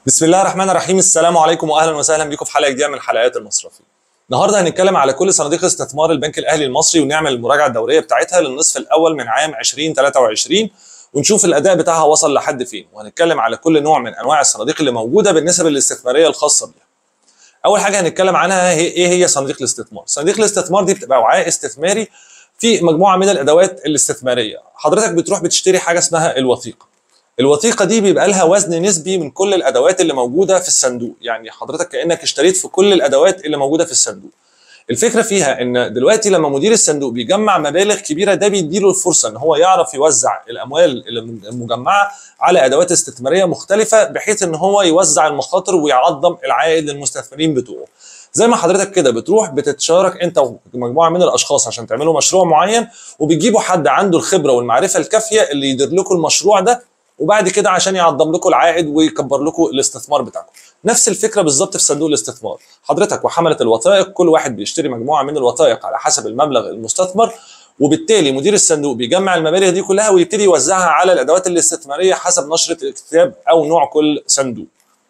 بسم الله الرحمن الرحيم السلام عليكم واهلا وسهلا بكم في حلقه جديده من حلقات المصرفي. النهارده هنتكلم على كل صناديق استثمار البنك الاهلي المصري ونعمل المراجعه الدوريه بتاعتها للنصف الاول من عام 2023 ونشوف الاداء بتاعها وصل لحد فين وهنتكلم على كل نوع من انواع الصناديق اللي موجوده بالنسب الاستثماريه الخاصه بيها. اول حاجه هنتكلم عنها هي ايه هي صناديق الاستثمار؟ صناديق الاستثمار دي بتبقى وعاء استثماري في مجموعه من الادوات الاستثماريه، حضرتك بتروح بتشتري حاجه اسمها الوثيقه. الوثيقه دي بيبقى لها وزن نسبي من كل الادوات اللي موجوده في الصندوق يعني حضرتك كانك اشتريت في كل الادوات اللي موجوده في الصندوق الفكره فيها ان دلوقتي لما مدير الصندوق بيجمع مبالغ كبيره ده بيديله الفرصه ان هو يعرف يوزع الاموال المجمعه على ادوات استثماريه مختلفه بحيث ان هو يوزع المخاطر ويعظم العائد للمستثمرين بتوعه زي ما حضرتك كده بتروح بتتشارك انت ومجموعه من الاشخاص عشان تعملوا مشروع معين وبتجيبوا حد عنده الخبره والمعرفه الكافيه اللي يدير لكم المشروع ده وبعد كده عشان يعظم لكم العائد ويكبر لكم الاستثمار بتاعكم نفس الفكره بالظبط في صندوق الاستثمار حضرتك وحمله الوثائق كل واحد بيشتري مجموعه من الوثائق على حسب المبلغ المستثمر وبالتالي مدير الصندوق بيجمع المبالغ دي كلها ويبتدي يوزعها على الادوات الاستثماريه حسب نشره الكتاب او نوع كل صندوق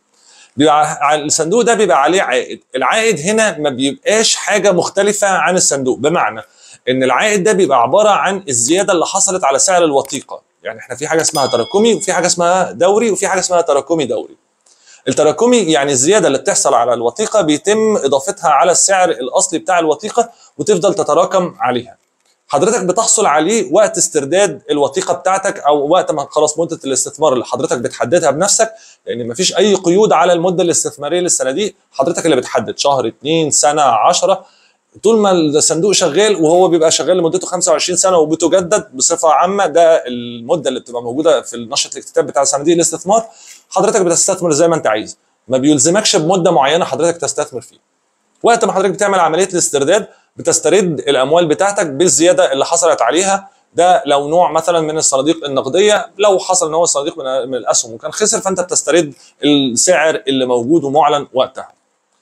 بيبقى الصندوق ده بيبقى عليه عائد العائد هنا ما بيبقاش حاجه مختلفه عن الصندوق بمعنى ان العائد ده بيبقى عباره عن الزياده اللي حصلت على سعر الوثيقه يعني احنا في حاجه اسمها تراكمي وفي حاجه اسمها دوري وفي حاجه اسمها تراكمي دوري التراكمي يعني الزياده اللي بتحصل على الوثيقه بيتم اضافتها على السعر الاصلي بتاع الوثيقه وتفضل تتراكم عليها حضرتك بتحصل عليه وقت استرداد الوثيقه بتاعتك او وقت ما خلاص مده الاستثمار اللي حضرتك بتحددها بنفسك لان مفيش اي قيود على المده الاستثماريه للصناديق حضرتك اللي بتحدد شهر اتنين سنه 10 طول ما الصندوق شغال وهو بيبقى شغال لمدته 25 سنه وبتجدد بصفه عامه ده المده اللي بتبقى موجوده في نشره الاكتتاب بتاع صناديق الاستثمار حضرتك بتستثمر زي ما انت عايز ما بيلزمكش بمده معينه حضرتك تستثمر فيه وقت ما حضرتك بتعمل عمليه الاسترداد بتسترد الاموال بتاعتك بالزياده اللي حصلت عليها ده لو نوع مثلا من الصناديق النقديه لو حصل ان هو صناديق من الاسهم وكان خسر فانت بتسترد السعر اللي موجود ومعلن وقتها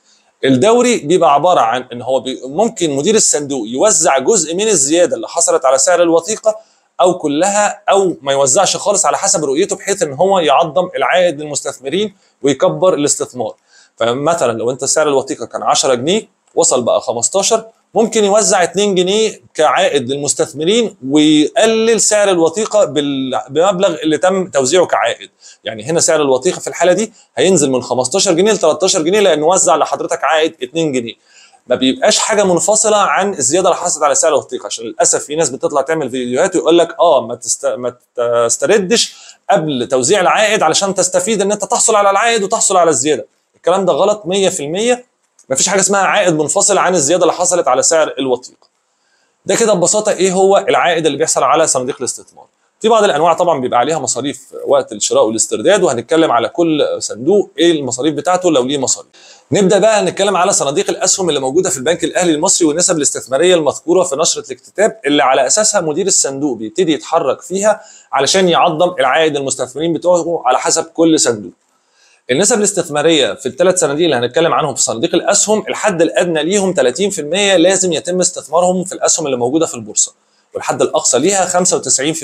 الدوري بيبقى عباره عن ان هو ممكن مدير الصندوق يوزع جزء من الزياده اللي حصلت على سعر الوثيقه او كلها او ما يوزعش خالص على حسب رؤيته بحيث ان هو يعظم العائد للمستثمرين ويكبر الاستثمار فمثلا لو انت سعر الوثيقه كان 10 جنيه وصل بقى 15 ممكن يوزع 2 جنيه كعائد للمستثمرين ويقلل سعر الوثيقه بالمبلغ اللي تم توزيعه كعائد يعني هنا سعر الوثيقه في الحاله دي هينزل من 15 جنيه ل 13 جنيه لانه وزع لحضرتك عائد 2 جنيه ما بيبقاش حاجه منفصله عن الزياده اللي حصلت على سعر الوثيقه عشان للاسف في ناس بتطلع تعمل فيديوهات ويقول لك اه ما تست... ما تستردش قبل توزيع العائد علشان تستفيد ان انت تحصل على العائد وتحصل على الزياده الكلام ده غلط 100% ما فيش حاجه اسمها عائد منفصل عن الزياده اللي حصلت على سعر الوثيقه ده كده ببساطه ايه هو العائد اللي بيحصل على صناديق الاستثمار في بعض الانواع طبعا بيبقى عليها مصاريف وقت الشراء والاسترداد وهنتكلم على كل صندوق ايه المصاريف بتاعته لو ليه مصاريف نبدا بقى نتكلم على صناديق الاسهم اللي موجوده في البنك الاهلي المصري والنسب الاستثماريه المذكوره في نشره الاكتتاب اللي على اساسها مدير الصندوق بيبتدي يتحرك فيها علشان يعظم العائد للمستثمرين بتوعه على حسب كل صندوق النسب الاستثماريه في الثلاث صناديق اللي هنتكلم عنهم في صناديق الاسهم الحد الادنى ليهم 30% لازم يتم استثمارهم في الاسهم اللي موجوده في البورصه والحد الاقصى ليها 95%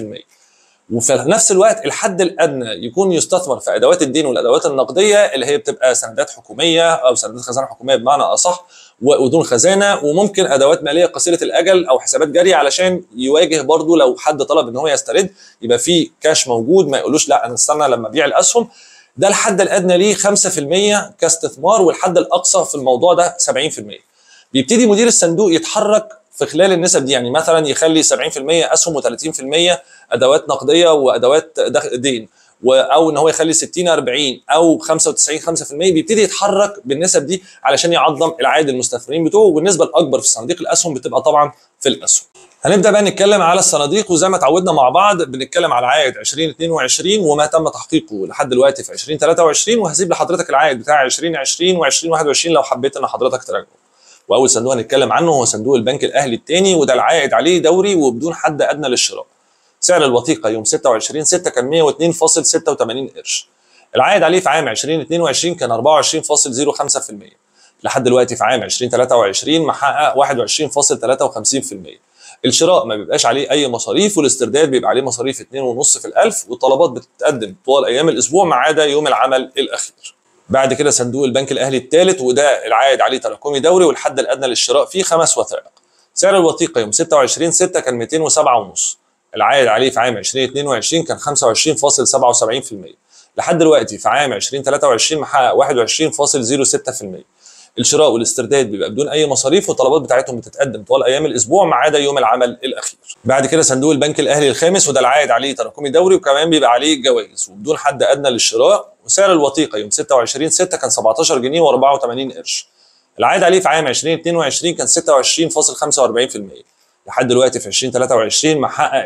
وفي نفس الوقت الحد الادنى يكون يستثمر في ادوات الدين والادوات النقديه اللي هي بتبقى سندات حكوميه او سندات خزانه حكوميه بمعنى اصح ودون خزانه وممكن ادوات ماليه قصيره الاجل او حسابات جاريه علشان يواجه برضو لو حد طلب ان هو يسترد يبقى في كاش موجود ما يقولوش لا انا استنى لما ابيع الاسهم ده الحد الادنى ليه 5% كاستثمار والحد الاقصى في الموضوع ده 70% بيبتدي مدير الصندوق يتحرك في خلال النسب دي يعني مثلا يخلي 70% اسهم و30% ادوات نقديه وادوات دين او ان هو يخلي 60 40 او 95 5% بيبتدي يتحرك بالنسب دي علشان يعظم العائد للمستثمرين بتوعه والنسبه الاكبر في صناديق الاسهم بتبقى طبعا في الاسهم. هنبدا بقى نتكلم على الصناديق وزي ما اتعودنا مع بعض بنتكلم على عائد 2022 وما تم تحقيقه لحد دلوقتي في 2023 وهسيب لحضرتك العائد بتاع 2020 و2021 لو حبيت ان حضرتك تراجعه. واول صندوق هنتكلم عنه هو صندوق البنك الاهلي الثاني وده العائد عليه دوري وبدون حد ادنى للشراء. سعر الوثيقه يوم 26 6 كان 102.86 قرش. العائد عليه في عام 2022 كان 24.05%. لحد دلوقتي في عام 2023 محقق 21.53%. الشراء ما بيبقاش عليه اي مصاريف والاسترداد بيبقى عليه مصاريف 2.5 في الألف والطلبات بتتقدم طوال ايام الاسبوع ما عدا يوم العمل الاخير. بعد كده صندوق البنك الاهلي الثالث وده العائد عليه تراكمي دوري والحد الادنى للشراء فيه خمس وثائق سعر الوثيقه يوم 26 6 كان 207 ونص العائد عليه في عام 2022 كان 25.77% لحد دلوقتي في عام 2023 محقق 21.06% الشراء والاسترداد بيبقى بدون اي مصاريف والطلبات بتاعتهم بتتقدم طوال ايام الاسبوع ما عدا يوم العمل الاخير. بعد كده صندوق البنك الاهلي الخامس وده العائد عليه تراكمي دوري وكمان بيبقى عليه جوائز وبدون حد ادنى للشراء وسعر الوثيقه يوم 26 6 كان 17 جنيه و84 قرش. العائد عليه في عام 2022 كان 26.45% لحد دلوقتي في 2023 محقق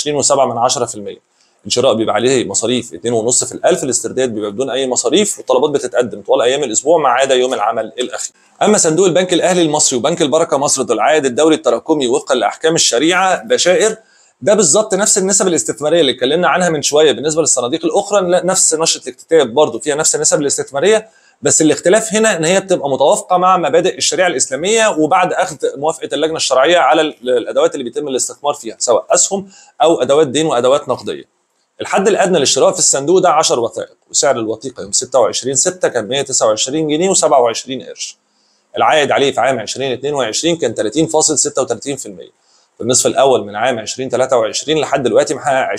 22.7% الشراء بيبقى عليه مصاريف 2.5 في الألف الاسترداد بيبقى بدون أي مصاريف والطلبات بتتقدم طوال أيام الأسبوع ما عدا يوم العمل الأخير. أما صندوق البنك الأهلي المصري وبنك البركة مصر ذو العائد الدوري التراكمي وفقا لأحكام الشريعة بشائر ده بالظبط نفس النسب الاستثماريه اللي اتكلمنا عنها من شويه بالنسبه للصناديق الاخرى نفس نشره الاكتتاب برضه فيها نفس النسب الاستثماريه بس الاختلاف هنا ان هي بتبقى متوافقه مع مبادئ الشريعه الاسلاميه وبعد اخذ موافقه اللجنه الشرعيه على الادوات اللي بيتم الاستثمار فيها سواء اسهم او ادوات دين وادوات نقديه. الحد الادنى للشراء في الصندوق ده 10 وثائق وسعر الوثيقه يوم 26 6 كان 129 جنيه و27 قرش. العائد عليه في عام 2022 كان 30.36%. في النصف الاول من عام 2023 لحد دلوقتي محقق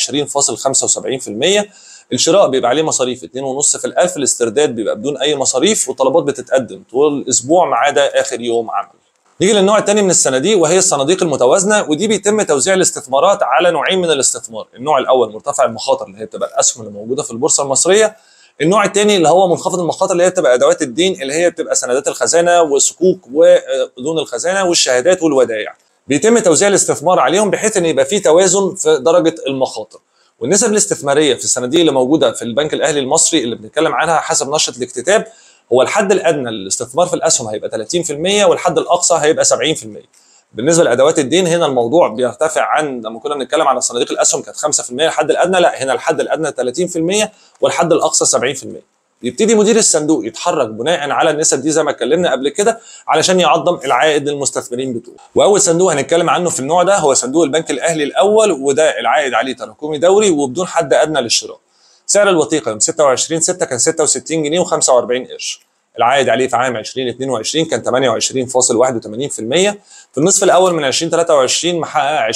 20.75% الشراء بيبقى عليه مصاريف 2.5 في الألف الاسترداد بيبقى بدون أي مصاريف والطلبات بتتقدم طول الأسبوع ما عدا آخر يوم عمل. نيجي للنوع الثاني من الصناديق وهي الصناديق المتوازنه ودي بيتم توزيع الاستثمارات على نوعين من الاستثمار، النوع الاول مرتفع المخاطر اللي هي بتبقى الاسهم اللي موجوده في البورصه المصريه، النوع الثاني اللي هو منخفض المخاطر اللي هي بتبقى ادوات الدين اللي هي بتبقى سندات الخزانه والصكوك ودون الخزانه والشهادات والودائع. بيتم توزيع الاستثمار عليهم بحيث ان يبقى في توازن في درجه المخاطر. والنسب الاستثماريه في الصناديق اللي موجوده في البنك الاهلي المصري اللي بنتكلم عنها حسب نشره الاكتتاب هو الحد الادنى للاستثمار في الاسهم هيبقى 30% والحد الاقصى هيبقى 70%. بالنسبه لادوات الدين هنا الموضوع بيرتفع عن لما كنا بنتكلم عن صناديق الاسهم كانت 5% الحد الادنى لا هنا الحد الادنى 30% والحد الاقصى 70%. يبتدي مدير الصندوق يتحرك بناء على النسب دي زي ما اتكلمنا قبل كده علشان يعظم العائد للمستثمرين بتوعه واول صندوق هنتكلم عنه في النوع ده هو صندوق البنك الاهلي الاول وده العائد عليه تراكمي دوري وبدون حد ادنى للشراء سعر الوثيقه يوم 26 6 كان 66 جنيه و45 قرش العائد عليه في عام 2022 كان 28.81% في النصف الاول من 2023 محقق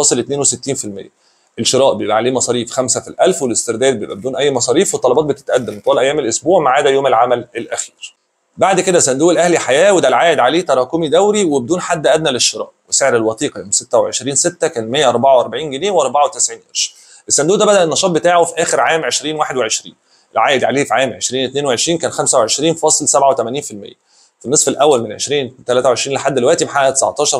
20.62% الشراء بيبقى عليه مصاريف 5 في الألف والاسترداد بيبقى بدون أي مصاريف والطلبات بتتقدم طوال أيام الأسبوع ما عدا يوم العمل الأخير. بعد كده صندوق الأهلي حياة وده العائد عليه تراكمي دوري وبدون حد أدنى للشراء وسعر الوثيقة يوم 26 6 كان 144 جنيه و94 قرش. الصندوق ده بدأ النشاط بتاعه في آخر عام 2021 العائد عليه في عام 2022 كان 25.87% في النصف الأول من 2023 لحد دلوقتي محقق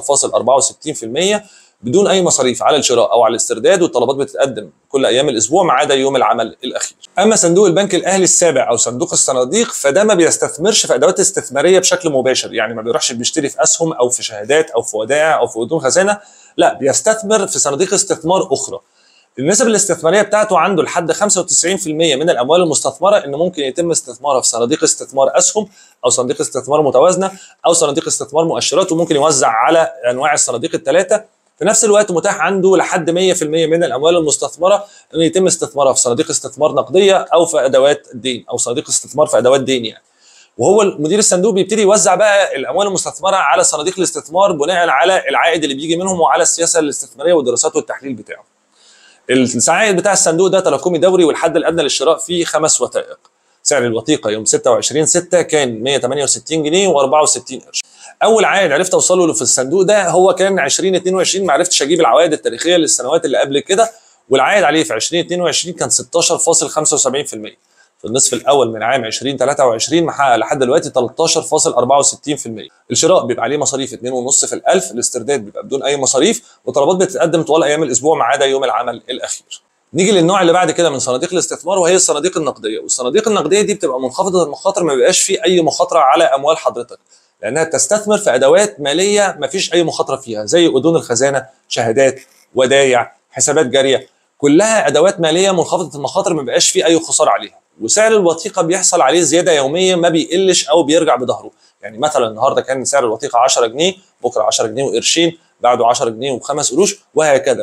19.64% بدون اي مصاريف على الشراء او على الاسترداد والطلبات بتتقدم كل ايام الاسبوع ما عدا يوم العمل الاخير. اما صندوق البنك الاهلي السابع او صندوق الصناديق فده ما بيستثمرش في ادوات استثماريه بشكل مباشر، يعني ما بيروحش بيشتري في اسهم او في شهادات او في ودائع او في ودون خزانه، لا بيستثمر في صناديق استثمار اخرى. النسب الاستثماريه بتاعته عنده لحد 95% من الاموال المستثمره ان ممكن يتم استثمارها في صناديق استثمار اسهم او صناديق استثمار متوازنه او صناديق استثمار مؤشرات وممكن يوزع على انواع الصناديق الثلاثه في نفس الوقت متاح عنده لحد 100% من الاموال المستثمره انه يتم استثمارها في صناديق استثمار نقديه او في ادوات دين او صناديق استثمار في ادوات دين يعني. وهو مدير الصندوق بيبتدي يوزع بقى الاموال المستثمره على صناديق الاستثمار بناء على العائد اللي بيجي منهم وعلى السياسه الاستثماريه والدراسات والتحليل بتاعه. العائد بتاع الصندوق ده تراكمي دوري والحد الادنى للشراء فيه خمس وثائق. سعر الوثيقه يوم 26 6 كان 168 جنيه و64 قرش. اول عائد عرفت اوصل له في الصندوق ده هو كان 2022 ما عرفتش اجيب العوائد التاريخيه للسنوات اللي قبل كده والعائد عليه في 2022 كان 16.75% في النصف الاول من عام 2023 محقق لحد دلوقتي 13.64% الشراء بيبقى عليه مصاريف 2.5 في الألف الاسترداد بيبقى بدون اي مصاريف وطلبات بتتقدم طوال ايام الاسبوع ما عدا يوم العمل الاخير نيجي للنوع اللي بعد كده من صناديق الاستثمار وهي الصناديق النقديه والصناديق النقديه دي بتبقى منخفضه المخاطر ما بيبقاش فيه اي مخاطره على اموال حضرتك لانها تستثمر في ادوات ماليه ما فيش اي مخاطره فيها زي اذون الخزانه شهادات ودايع حسابات جاريه كلها ادوات ماليه منخفضه المخاطر ما بيبقاش فيه اي خساره عليها وسعر الوثيقه بيحصل عليه زياده يوميه ما بيقلش او بيرجع بظهره يعني مثلا النهارده كان سعر الوثيقه 10 جنيه بكره 10 جنيه وقرشين بعده 10 جنيه وخمس قروش وهكذا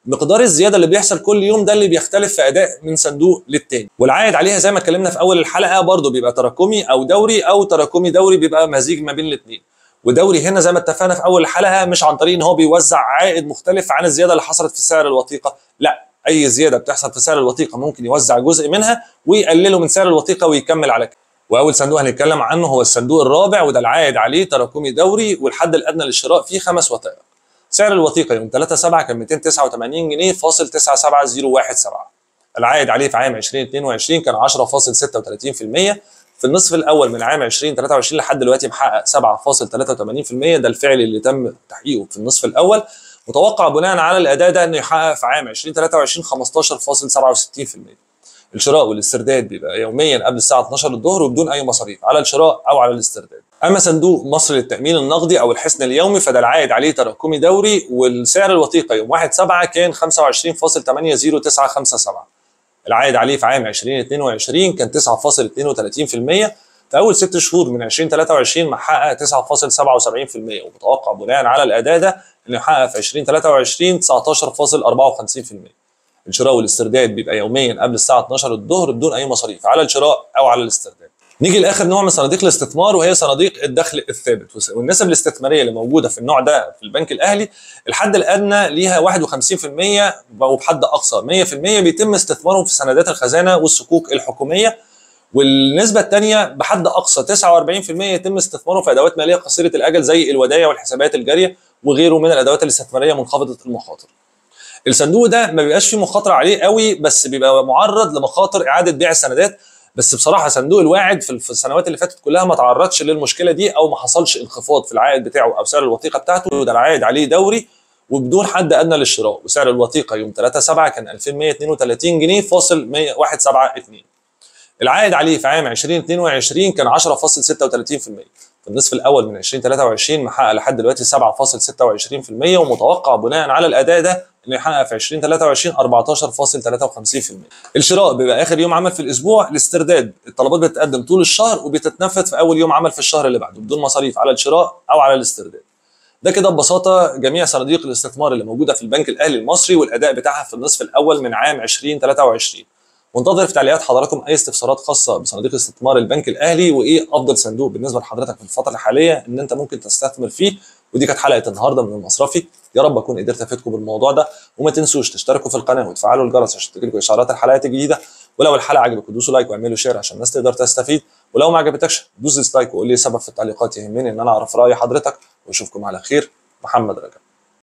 مقدار الزياده اللي بيحصل كل يوم ده اللي بيختلف في اداء من صندوق للتاني والعائد عليها زي ما اتكلمنا في اول الحلقه برضه بيبقى تراكمي او دوري او تراكمي دوري بيبقى مزيج ما بين الاثنين ودوري هنا زي ما اتفقنا في اول الحلقه مش عن طريق ان هو بيوزع عائد مختلف عن الزياده اللي حصلت في سعر الوثيقه لا اي زياده بتحصل في سعر الوثيقه ممكن يوزع جزء منها ويقلله من سعر الوثيقه ويكمل على كده واول صندوق هنتكلم عنه هو الصندوق الرابع وده العائد عليه تراكمي دوري والحد الادنى للشراء فيه خمس وثائق سعر الوثيقه يوم 3 7 كان 289 جنيه فاصل 97017 العائد عليه في عام 2022 كان 10.36% في النصف الاول من عام 2023 لحد دلوقتي محقق 7.83% ده الفعل اللي تم تحقيقه في النصف الاول متوقع بناء على الاداء ده انه يحقق في عام 2023 15.67% الشراء والاسترداد بيبقى يوميا قبل الساعه 12 الظهر وبدون اي مصاريف على الشراء او على الاسترداد اما صندوق مصر للتامين النقدي او الحصن اليومي فده العائد عليه تراكمي دوري والسعر الوثيقه يوم 1 7 كان 25.80957 العائد عليه في عام 2022 كان 9.32% في اول ست شهور من 2023 محقق 9.77% ومتوقع بناء على الاداء ده انه يحقق في 2023 19.54% الشراء والاسترداد بيبقى يوميا قبل الساعه 12 الظهر بدون اي مصاريف على الشراء او على الاسترداد نيجي لاخر نوع من صناديق الاستثمار وهي صناديق الدخل الثابت والنسب الاستثماريه اللي موجوده في النوع ده في البنك الاهلي الحد الادنى ليها 51% وبحد اقصى 100% بيتم استثمارهم في سندات الخزانه والصكوك الحكوميه والنسبه الثانيه بحد اقصى 49% يتم استثماره في ادوات ماليه قصيره الاجل زي الودايع والحسابات الجاريه وغيره من الادوات الاستثماريه منخفضه المخاطر. الصندوق ده ما بيبقاش فيه مخاطره عليه قوي بس بيبقى معرض لمخاطر اعاده بيع السندات بس بصراحه صندوق الواعد في السنوات اللي فاتت كلها ما تعرضش للمشكله دي او ما حصلش انخفاض في العائد بتاعه او سعر الوثيقه بتاعته ده العائد عليه دوري وبدون حد ادنى للشراء وسعر الوثيقه يوم 3 7 كان 2132 جنيه فاصل 172 العائد عليه في عام 2022 كان 10.36% في النصف الاول من 2023 محقق لحد دلوقتي 7.26% ومتوقع بناء على الاداء ده انه يحقق في 2023 14.53% الشراء بيبقى اخر يوم عمل في الاسبوع الاسترداد الطلبات بتتقدم طول الشهر وبتتنفذ في اول يوم عمل في الشهر اللي بعده بدون مصاريف على الشراء او على الاسترداد ده كده ببساطه جميع صناديق الاستثمار اللي موجوده في البنك الاهلي المصري والاداء بتاعها في النصف الاول من عام 2023 وانتظر في تعليقات حضراتكم اي استفسارات خاصه بصناديق استثمار البنك الاهلي وايه افضل صندوق بالنسبه لحضرتك في الفتره الحاليه ان انت ممكن تستثمر فيه ودي كانت حلقه النهارده من المصرفي يا رب اكون قدرت افيدكم بالموضوع ده وما تنسوش تشتركوا في القناه وتفعلوا الجرس عشان تجيلكم اشعارات الحلقات الجديده ولو الحلقه عجبتكم دوسوا لايك واعملوا شير عشان الناس تقدر تستفيد ولو ما عجبتكش دوس ديسلايك وقول لي سبب في التعليقات يهمني ان انا اعرف راي حضرتك واشوفكم على خير محمد رجب